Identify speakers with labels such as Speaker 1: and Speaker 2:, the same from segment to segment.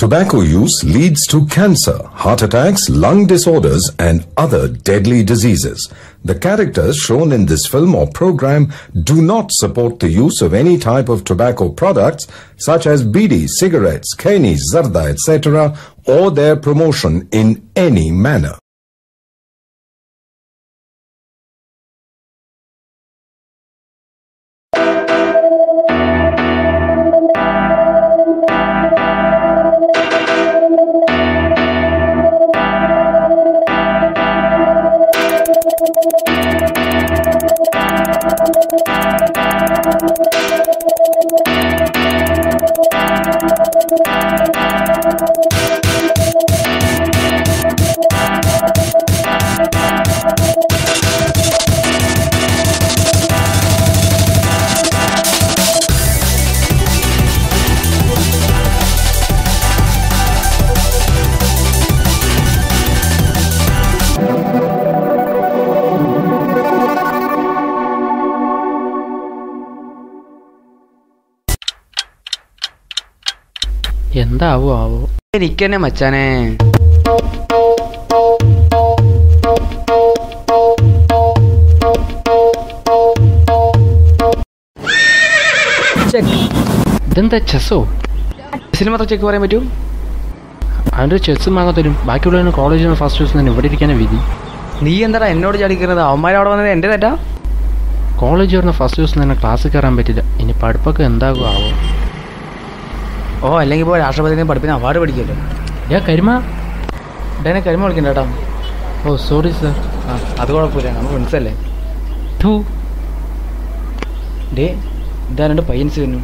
Speaker 1: Tobacco use leads to cancer, heart attacks, lung disorders, and other deadly diseases. The characters shown in this film or program do not support the use of any type of tobacco products such as bidi, cigarettes, keni, zarda, etc., or their promotion in any manner.
Speaker 2: എന്താവോ ആവോ
Speaker 3: എനിക്കെന്നെ മച്ചാനെ
Speaker 2: ഇതെന്താ ചെസ്സോ
Speaker 3: cinema check പറയാൻ പറ്റൂ
Speaker 2: അവൻ്റെ chess വാങ്ങാൻ തരും ബാക്കിയുള്ളവന് കോളേജിൽ ഫസ്റ്റ് ദിവസം തന്നെ ഇവിടെ ഇരിക്കാനാ വിധി
Speaker 3: നീ എന്താടാ എന്നോട് ചടിക്കുന്നത് അവന്മാർ അവിടെ വന്നത് എൻ്റെ തെറ്റാ
Speaker 2: കോളേജ് വരുന്ന ഫസ്റ്റ് ദിവസം തന്നെ ക്ലാസ്സിൽ കയറാൻ പറ്റില്ല ഇനി പഠിപ്പൊക്കെ എന്താകും ആവോ
Speaker 3: ഓ അല്ലെങ്കിൽ ഇപ്പോൾ രാഷ്ട്രപതിനെ പഠിപ്പിന് അവാർഡ് പഠിക്കുമല്ലോ
Speaker 2: ഏ കരിമ
Speaker 3: ഡേനെ കരിമ വിളിക്കണ്ട കേട്ടോ
Speaker 2: ഓ സോറി സർ
Speaker 3: ആ അത് കുഴപ്പമില്ല നമ്മൾ ഫ്രണ്ട്സ് അല്ലേ
Speaker 2: ടു
Speaker 3: ഡേ ഇതാ രണ്ട് പയ്യൻസ് വരുന്നു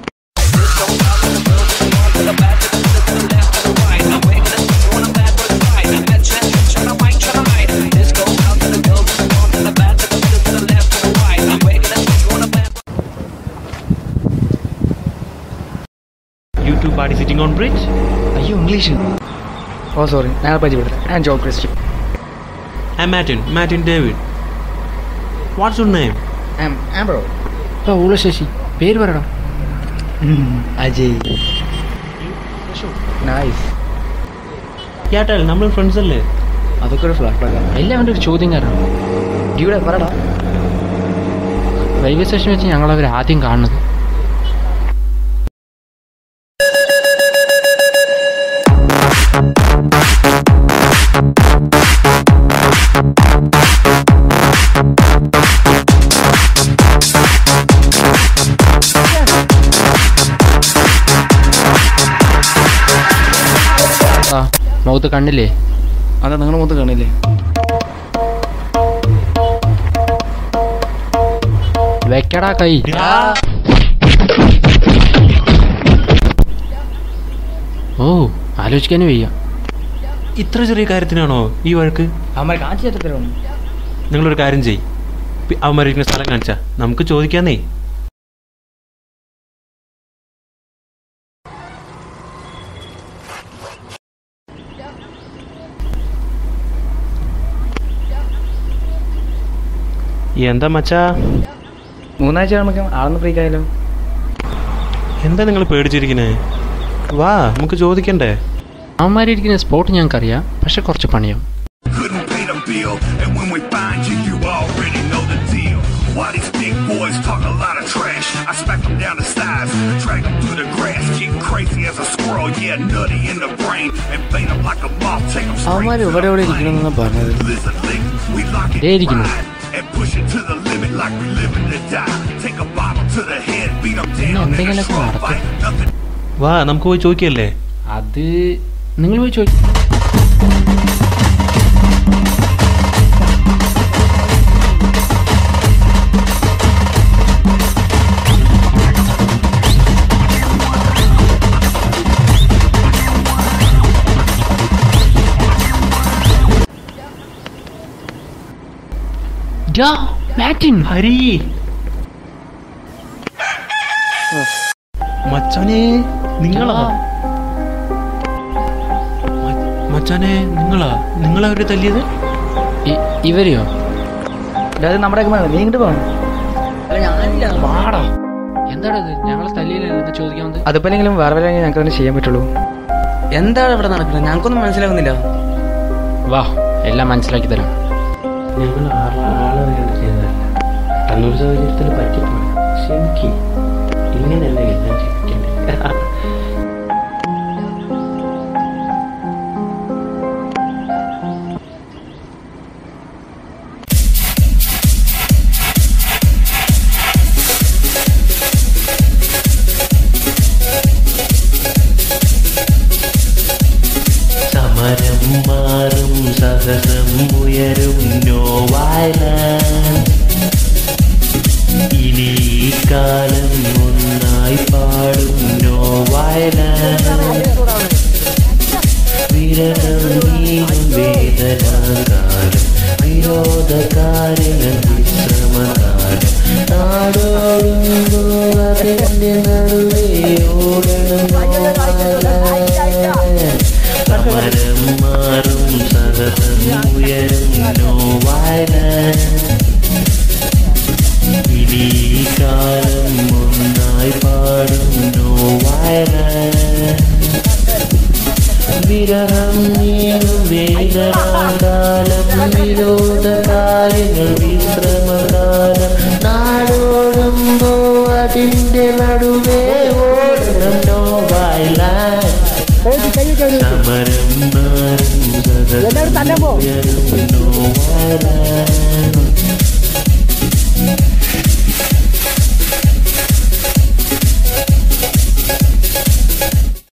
Speaker 4: You two party sitting on bridge?
Speaker 3: അയ്യോ ഇംഗ്ലീഷ് ഓ സോറി ഞാൻ പരിചയപ്പെടുത്തരാം ഞാൻ Job Christian
Speaker 4: I'm Martin, Martin David. What's your name?
Speaker 3: Bro
Speaker 2: ഓ ഊള ശശി പേര് പറയണം
Speaker 3: അജയ് നൈസ്
Speaker 4: കേട്ടാൽ നമ്മൾ ഫ്രണ്ട്സ് അല്ലേ
Speaker 3: അതൊക്കെ ഒരു ഫ്ലാഷ് ബാക്ക്
Speaker 2: എല്ലാം അവൻ്റെ ഒരു ചോദ്യം കാരണം
Speaker 3: ഡ്യൂടെ പറടാ
Speaker 2: റെയിൽവേ സ്റ്റേഷൻ വെച്ച് ഞങ്ങൾ അവർ ആദ്യം കാണുന്നത് ആ മുഖത്ത് കണ്ണില്ലേ
Speaker 3: അതാ നിങ്ങളുടെ മൊത്തം കാണില്ലേ
Speaker 2: വെക്കടാ കൈ ഓ ആലോചിക്കാനും വയ്യ
Speaker 4: ഇത്ര ചെറിയ കാര്യത്തിനാണോ ഈ വഴക്ക്
Speaker 3: അവന്മാർ കാണിച്ചു തരത്തിലാണ്
Speaker 4: നിങ്ങളൊരു കാര്യം ചെയ് അവന്മാരിക്കുന്ന സ്ഥലം കാണിച്ചാ നമുക്ക് ചോദിക്കാന്നേ എന്താ മച്ചാ
Speaker 3: മൂന്നാഴ്ച നമുക്ക് ആളൊന്ന് ഫ്രീ ആയാലോ
Speaker 4: എന്താ നിങ്ങൾ പേടിച്ചിരിക്കണേ വാ നമുക്ക് ചോദിക്കണ്ടേ
Speaker 2: അവന്മാരിയിരിക്കുന്ന സ്പോട്ട് ഞങ്ങൾക്കറിയാം പക്ഷെ കുറച്ച് പണിയാവും
Speaker 5: couldn't pay the bill. And when we find you, you already know the deal. Why these big boys talk a lot of trash? I smack them down the sides, drag them through the grass, get crazy as a squirrel, yeah, nutty in the brain, and bait them like a moth, take them
Speaker 3: അവന്മാർ
Speaker 5: straight to
Speaker 3: ഇവിടെ
Speaker 5: the
Speaker 3: എവിടെ
Speaker 5: brain.
Speaker 3: ഇരിക്കണമെന്നാണ് പറഞ്ഞത്
Speaker 5: Listen, lick, we lock it
Speaker 2: ദേ ഇരിക്കുന്നു.
Speaker 5: wide and push it to the limit like we living to die. Take a bottle to the head, beat them down, in a
Speaker 2: എന്തെങ്കിലുമൊക്കെ
Speaker 5: strong
Speaker 2: നടക്കും.
Speaker 5: fight. Nothing
Speaker 4: വാ നമുക്ക് പോയി ചോദിക്കല്ലേ
Speaker 2: അത് നിങ്ങൾ പോയി ചോദിക്കും മാറ്റിൻ
Speaker 4: ഹരി മച്ചാനെ നിങ്ങളാ മ- മച്ചാനെ നിങ്ങളാ നിങ്ങളാ അവരെ തല്ലിയത്
Speaker 2: ഇ- ഇവരെയോ
Speaker 3: അതായത് നമ്മുടെ നീ ഇങ്ങോട്ട് പോകണം അല്ല ഞാനില്ല
Speaker 2: പാടാ എന്താടാ ഇത് ഞങ്ങളെ തല്ലിയില്ല ചോദിക്കാൻ വന്നത്
Speaker 3: അതിപ്പോഴെങ്കിലും വേറെ വരെ ഞങ്ങൾക്ക് തന്നെ ചെയ്യാൻ പറ്റുള്ളൂ എന്താണ് ഇവിടെ നടക്കുന്നത് ഞങ്ങൾക്കൊന്നും മനസ്സിലാകുന്നില്ല
Speaker 2: വാ എല്ലാം മനസ്സിലാക്കി തരാം
Speaker 4: ഞങ്ങൾ ആളെ ആളെ വേണ്ടി ചെയ്തതല്ല കണ്ണൂർ സൗകര്യത്തിൽ പറ്റിപ്പോയി ക്ഷമിക്ക് ഇങ്ങനെയല്ല എല്ലാം ക്ഷമിക്കണ്ടേ സമരം മാറും സഹസം ഉയരും നോ വയലൻസ് ഇനി ഈ കാലം ഒന്നായി പാടും നോ വയലൻസ് വിരഹം നീങ്ങും വേദനാകാലം വിരോധകാര്യങ്ങൾ വിശ്രമകാലം നാടോടുമ്പോ അതിന്റെ നടുവേ ഓടണം no violence. സമരം മാറും സഹസം ഉയരും നോ വയലൻസ് ഇനി ഈ കാലം ഒന്നായി പാടും നോ വയലൻസ് വിരഹം നീങ്ങും വേദനാകാലം വിരോധ കാര്യങ്ങൾ വിശ്രമകാലം നാടോടുമ്പോ അതിന്റെ നടുവേ ഓടണം നോ വയലൻസ് സമരം മാറും സഹസം ഉയരും നോ വയലൻസ്